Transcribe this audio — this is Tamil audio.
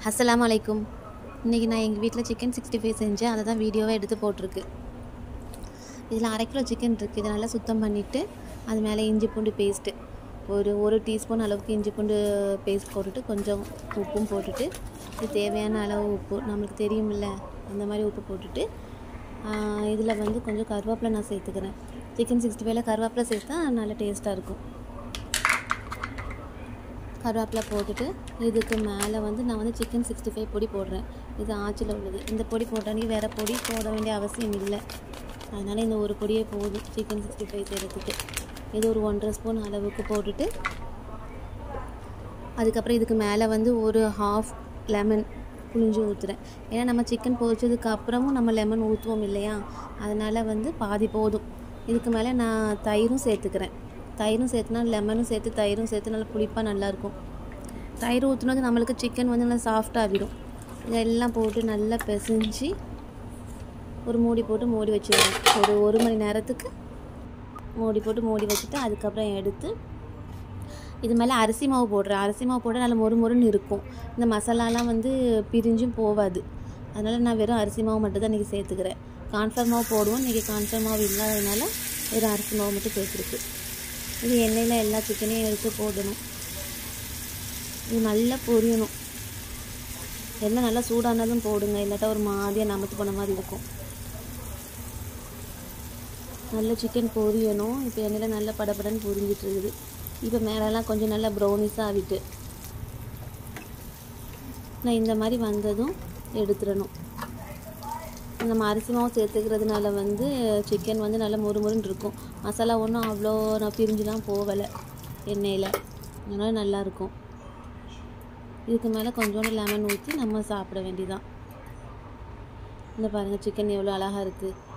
அஸ்ஸலாமு அலைக்கும் இன்றைக்கி நான் எங்கள் வீட்டில் சிக்கன் சிக்ஸ்டி ஃபைவ் செஞ்சேன் அதை தான் வீடியோவாக எடுத்து போட்டிருக்கு இதில் அரை கிலோ சிக்கன் இருக்குது இதை நல்லா சுத்தம் பண்ணிவிட்டு அது மேலே இஞ்சி பூண்டு பேஸ்ட்டு ஒரு ஒரு டீஸ்பூன் அளவுக்கு இஞ்சி பூண்டு பேஸ்ட் போட்டுட்டு கொஞ்சம் உப்பும் போட்டுட்டு இது தேவையான அளவு உப்பு நம்மளுக்கு தெரியுமில்ல அந்த மாதிரி உப்பு போட்டுட்டு இதில் வந்து கொஞ்சம் கருவேப்பிலை நான் சேர்த்துக்கிறேன் சிக்கன் சிக்ஸ்டி ஃபைவ்ல கருவேப்பிலை சேர்த்தா நல்ல டேஸ்ட்டாக இருக்கும் கருவேப்பிலை போட்டுட்டு இதுக்கு மேலே வந்து நான் வந்து சிக்கன் சிக்ஸ்டி ஃபைவ் பொடி போடுறேன் இது ஆச்சில் உள்ளது இந்த பொடி போட்டானே வேறு பொடி போட வேண்டிய அவசியம் இல்லை அதனால் இந்த ஒரு பொடியே போதும் சிக்கன் சிக்ஸ்டி ஃபைவ் செய்கிறதுக்கு இது ஒரு ஒன்றரை ஸ்பூன் அளவுக்கு போட்டுட்டு அதுக்கப்புறம் இதுக்கு மேலே வந்து ஒரு ஹாஃப் லெமன் புழிஞ்சு ஊற்றுறேன் ஏன்னா நம்ம சிக்கன் பொரிச்சதுக்கு அப்புறமும் நம்ம லெமன் ஊற்றுவோம் இல்லையா அதனால் வந்து பாதி போதும் இதுக்கு மேலே நான் தயிரும் சேர்த்துக்கிறேன் தயிரும் சேர்த்துனா லெமனும் சேர்த்து தயிரும் சேர்த்து நல்லா புளிப்பாக நல்லாயிருக்கும் தயிர் ஊற்றுனது நம்மளுக்கு சிக்கன் வந்து நல்லா சாஃப்டாகிடும் இதெல்லாம் போட்டு நல்லா பிசைஞ்சு ஒரு மூடி போட்டு மூடி வச்சுருவேன் ஒரு ஒரு மணி நேரத்துக்கு மூடி போட்டு மூடி வச்சுட்டு அதுக்கப்புறம் எடுத்து இது மேலே அரிசி மாவு போடுறேன் அரிசி மாவு போட்டால் நல்லா மொறு மொறுன்னு இருக்கும் இந்த மசாலாலாம் வந்து பிரிஞ்சும் போகாது அதனால் நான் வெறும் அரிசி மாவு மட்டும் தான் இன்றைக்கி சேர்த்துக்கிறேன் கான்ஃபர் மாவு போடுவோம் இன்றைக்கி கான்ஃபர் மாவு இல்லாததுனால வெறும் அரிசி மாவு மட்டும் சேர்த்துருக்கு இது எண்ணெயில் எல்லா சிக்கனையும் எடுத்து போடணும் இது நல்லா பொரியணும் எண்ணெய் நல்லா சூடானதும் போடுங்க இல்லாட்டா ஒரு மாதிரியாக நமத்து போன மாதிரி இருக்கும் நல்ல சிக்கன் பொரியணும் இப்போ எண்ணெயில் நல்லா படபடன்னு பொரிஞ்சிட்டு இருக்குது இப்போ மேலெல்லாம் கொஞ்சம் நல்லா ப்ரௌனிஸாக ஆகிட்டு நான் இந்த மாதிரி வந்ததும் எடுத்துடணும் நம்ம அரிசி மாவு சேர்த்துக்கிறதுனால வந்து சிக்கன் வந்து நல்லா முறுமுறுன்னு இருக்கும் மசாலா ஒன்றும் அவ்வளோ நான் பிரிஞ்சுலாம் போகலை எண்ணெயில் அதனால் நல்லாயிருக்கும் இதுக்கு மேலே கொஞ்சோண்டு லெமன் ஊற்றி நம்ம சாப்பிட வேண்டியதான் இந்த பாருங்கள் சிக்கன் எவ்வளோ அழகாக இருக்குது